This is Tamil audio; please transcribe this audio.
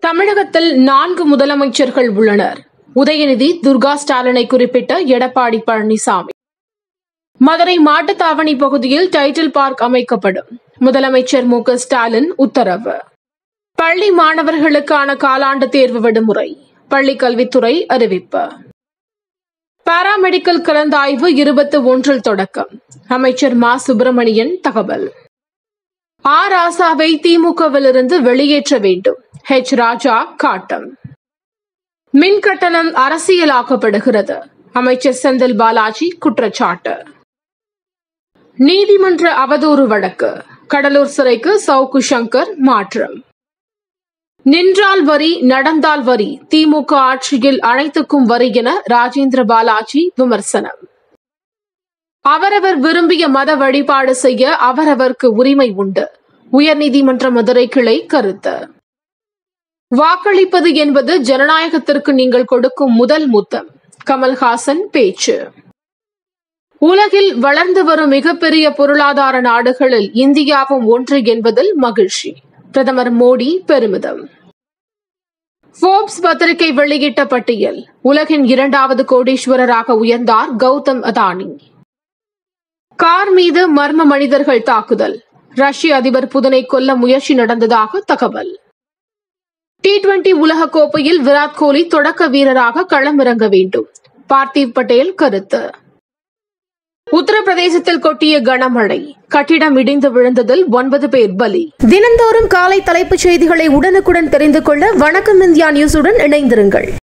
தமிழகத்தில் நான்கு முதலமைச்சர்கள் உள்ளனர் உதயநிதி துர்கா ஸ்டாலினை குறிப்பிட்ட எடப்பாடி பழனிசாமி மதுரை மாட்டுத்தாவணி பகுதியில் டைட்டில் பார்க் அமைக்கப்படும் முதலமைச்சர் மு க ஸ்டாலின் உத்தரவு பள்ளி மாணவர்களுக்கான காலாண்டு தேர்வு விடுமுறை பள்ளிக் கல்வித்துறை அறிவிப்பு பாராமெடிக்கல் கலந்தாய்வு இருபத்தி ஒன்றில் தொடக்கம் அமைச்சர் மா சுப்பிரமணியன் தகவல் ஆ ராசாவை திமுகவிலிருந்து வெளியேற்ற வேண்டும் ஹெச் ராஜா காட்டம் மின் கட்டணம் அரசியலாக்கப்படுகிறது அமைச்சர் செந்தில் பாலாஜி குற்றச்சாட்டு நீதிமன்ற அவதூறு வழக்கு கடலூர் சிறைக்கு சவுக்கு சங்கர் மாற்றம் நின்றால் வரி நடந்தால் வரி திமுக ஆட்சியில் அனைத்துக்கும் வரி என ராஜேந்திர பாலாஜி விமர்சனம் அவரவர் விரும்பிய மத வழிபாடு செய்ய அவரவருக்கு உரிமை உண்டு உயர்நீதிமன்ற மதுரை கிளை கருத்து வாக்களிப்பது என்பது ஜனநாயகத்திற்கு நீங்கள் கொடுக்கும் முதல் முத்தம் கமல்ஹாசன் பேச்சு உலகில் வளர்ந்து வரும் மிகப்பெரிய பொருளாதார நாடுகளில் இந்தியாவும் ஒன்று என்பதில் மகிழ்ச்சி பிரதமர் மோடி பெருமிதம் போர்ப்ஸ் பத்திரிகை வெளியிட்ட பட்டியல் உலகின் இரண்டாவது கோடீஸ்வரராக உயர்ந்தார் கௌதம் அதானி கார் மீது மர்ம மனிதர்கள் தாக்குதல் ரஷ்ய அதிபர் புதனை கொல்ல முயற்சி நடந்ததாக தகவல் டி டுவெண்டி உலகக்கோப்பையில் விராட் கோலி தொடக்க வீரராக களமிறங்க வேண்டும் பார்த்திவ் பட்டேல் கருத்து உத்தரப்பிரதேசத்தில் கொட்டிய கனமழை கட்டிடம் இடிந்து விழுந்ததில் ஒன்பது பேர் பலி தினந்தோறும் காலை தலைப்புச் செய்திகளை உடனுக்குடன் தெரிந்து கொள்ள வணக்கம் இந்தியா நியூஸுடன் இணைந்திருங்கள்